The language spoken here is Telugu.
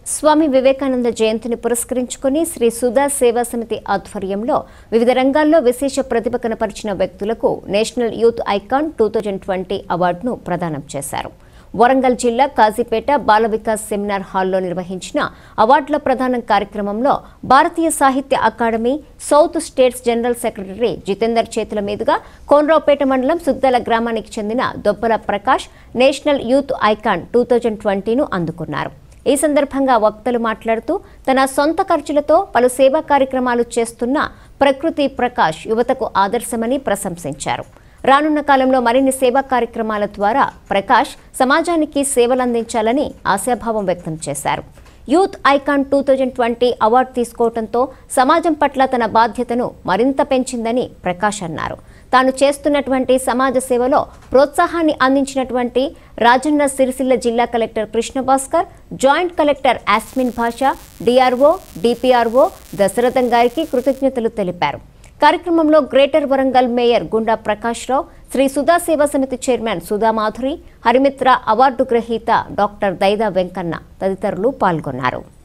స్వామి వివేకానంద జయంతిని పురస్కరించుకుని శ్రీ సుధా సేవా సమితి ఆధ్వర్యంలో వివిధ రంగాల్లో విశేష ప్రతిభ కనపరిచిన వ్యక్తులకు national youth icon two thousand twenty అవార్డును ప్రదానం చేశారు వరంగల్ జిల్లా కాజీపేట బాల వికాస్ సెమినార్ హాల్లో నిర్వహించిన అవార్డుల ప్రదానం కార్యక్రమంలో భారతీయ సాహిత్య academy south states general secretary Jitender చేతుల మీదుగా కోనరావుపేట మండలం సుద్దల గ్రామానికి చెందిన Dobbala Prakash national youth icon two thousand ట్వంటీను అందుకున్నారు ఈ సందర్భంగా వక్తలు మాట్లాడుతూ తన సొంత ఖర్చులతో పలు సేవా కార్యక్రమాలు చేస్తున్న ప్రకృతి ప్రకాష్ యువతకు ఆదర్శమని ప్రశంసించారు రానున్న కాలంలో మరిన్ని సేవా కార్యక్రమాల ద్వారా ప్రకాష్ సమాజానికి సేవలందించాలని ఆశాభావం వ్యక్తం చేశారు youth icon two thousand twenty award తీసుకోవడంతో సమాజం పట్ల తన బాధ్యతను మరింత పెంచిందని ప్రకాష్ అన్నారు తాను చేస్తున్నటువంటి సమాజ సేవలో ప్రోత్సాహాన్ని అందించినటువంటి రాజన్న సిరిసిల్ల జిల్లా collector Krishna Bhaskar joint collector Asmin Basha DRO DPRO Dasaratham గారికి కృతజ్ఞతలు తెలిపారు కార్యక్రమంలో గ్రేటర్ వరంగల్ మేయర్ గుండా ప్రకాష్ రావు శ్రీ సుధా సేవా సమితి చైర్మన్ సుధా మాధురి హరిమిత్ర అవార్డు గ్రహీత డాక్టర్ దైదా వెంకన్న తదితరులు పాల్గొన్నారు